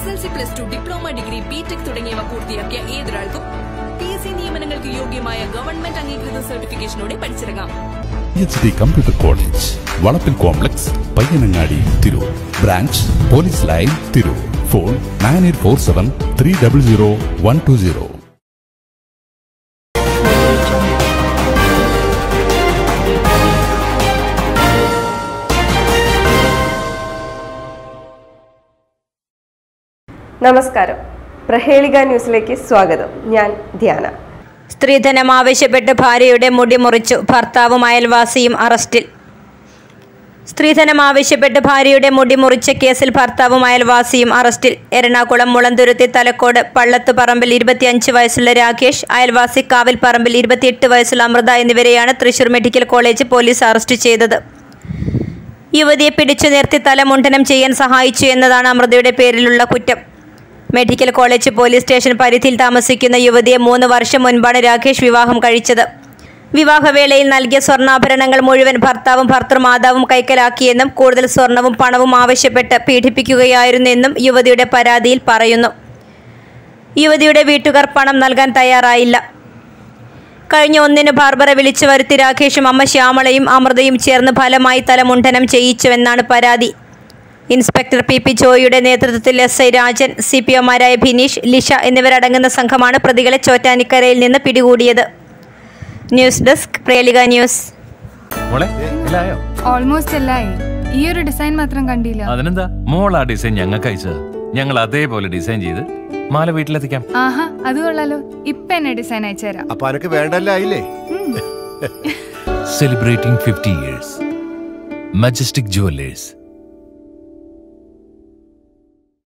S L C plus two diploma degree BTech തുടങ്ങിയവ പൂർത്തിയാക്കിയ ഏതൊരാൾക്കും പി എസ് സി നിയമനങ്ങൾക്ക് യോഗ്യമായ ഗവൺമെന്റ് അംഗീകൃത സർട്ടിഫിക്കേഷനോടെ പഠിച്ചിറങ്ങാം H D computer college Valappil complex Payyanangadi Tirur branch police line Tirur phone nine eight four seven three double zero one two zero നമസ്കാരം പ്രഹേളിക ന്യൂസിലേക്ക് സ്വാഗതം ഞാൻ ധ്യാന സ്ത്രീധനം ആവശ്യപ്പെട്ട് ഭാര്യയുടെ മുടി മുറിച്ചു ഭർത്താവും അയൽവാസിയും അറസ്റ്റിൽ സ്ത്രീധനം ആവശ്യപ്പെട്ട് ഭാര്യയുടെ മുടി മുറിച്ച കേസിൽ ഭർത്താവും അയൽവാസിയും അറസ്റ്റിൽ എറണാകുളം മുളന്തുരുത്തി തലക്കോട് പള്ളത്ത് പറമ്പിൽ ഇരുപത്തിയഞ്ച് വയസ്സുള്ള രാകേഷ് അയൽവാസി കാവിൽ പറമ്പിൽ ഇരുപത്തിയെട്ട് വയസ്സുള്ള അമൃത എന്നിവരെയാണ് Thrissur medical college police arrest ചെയ്തത് യുവതിയെ പിടിച്ചു നിർത്തി തലമുണ്ടനം ചെയ്യാൻ സഹായിച്ചു എന്നതാണ് അമൃതയുടെ പേരിലുള്ള കുറ്റം മെഡിക്കൽ കോളേജ് പോലീസ് സ്റ്റേഷൻ പരിധിയിൽ താമസിക്കുന്ന യുവതിയെ മൂന്ന് വർഷം മുൻപാണ് രാകേഷ് വിവാഹം കഴിച്ചത് വിവാഹവേളയിൽ നൽകിയ സ്വർണ്ണാഭരണങ്ങൾ മുഴുവൻ ഭർത്താവും ഭർത്തൃമാതാവും കൈക്കലാക്കിയെന്നും കൂടുതൽ സ്വർണവും പണവും ആവശ്യപ്പെട്ട് പീഡിപ്പിക്കുകയായിരുന്നെന്നും യുവതിയുടെ പരാതിയിൽ പറയുന്നു യുവതിയുടെ വീട്ടുകാർ പണം നൽകാൻ തയ്യാറായില്ല കഴിഞ്ഞ ഒന്നിന് ബാർബറെ വിളിച്ചു വരുത്തി രാകേഷും അമ്മ ശ്യാമളയും അമൃതയും ചേർന്ന് ഫലമായി തലമുണ്ടനം ചെയ്യിച്ചുവെന്നാണ് പരാതി ഇൻസ്പെക്ടർ പി പി ജോയിയുടെ നേതൃത്വത്തിൽ S I Rajan C P ഒമാരായ ബിനീഷ് ലിഷ എന്നിവരടങ്ങുന്ന സംഘമാണ് പ്രതികളെ ചോറ്റാനിക്കരയിൽ നിന്ന് പിടികൂടിയത് ന്യൂസ് ഡെസ്ക് പ്രേലിക ന്യൂസ് മോളെ എല്ലായോ ഓൾമോസ്റ്റ് എല്ലായി ഈ ഒരു ഡിസൈൻ മാത്രം കണ്ടില്ല അതിനെന്താ മോൾ ആ ഡിസൈൻ ഞങ്ങൾക്ക് അയച്ചത് ഞങ്ങൾ അതേപോലെ ഡിസൈൻ ചെയ്ത് മാല വീട്ടിലെത്തിക്കാം ആഹാ അത് കൊള്ളാലോ ഇപ്പൊ എന്നെ ഡിസൈൻ അയച്ചുതരാം അപ്പൊ അനക്ക് വേണ്ടല്ലേ ആയില്ലേ celebrating fifty years Majestic jewellers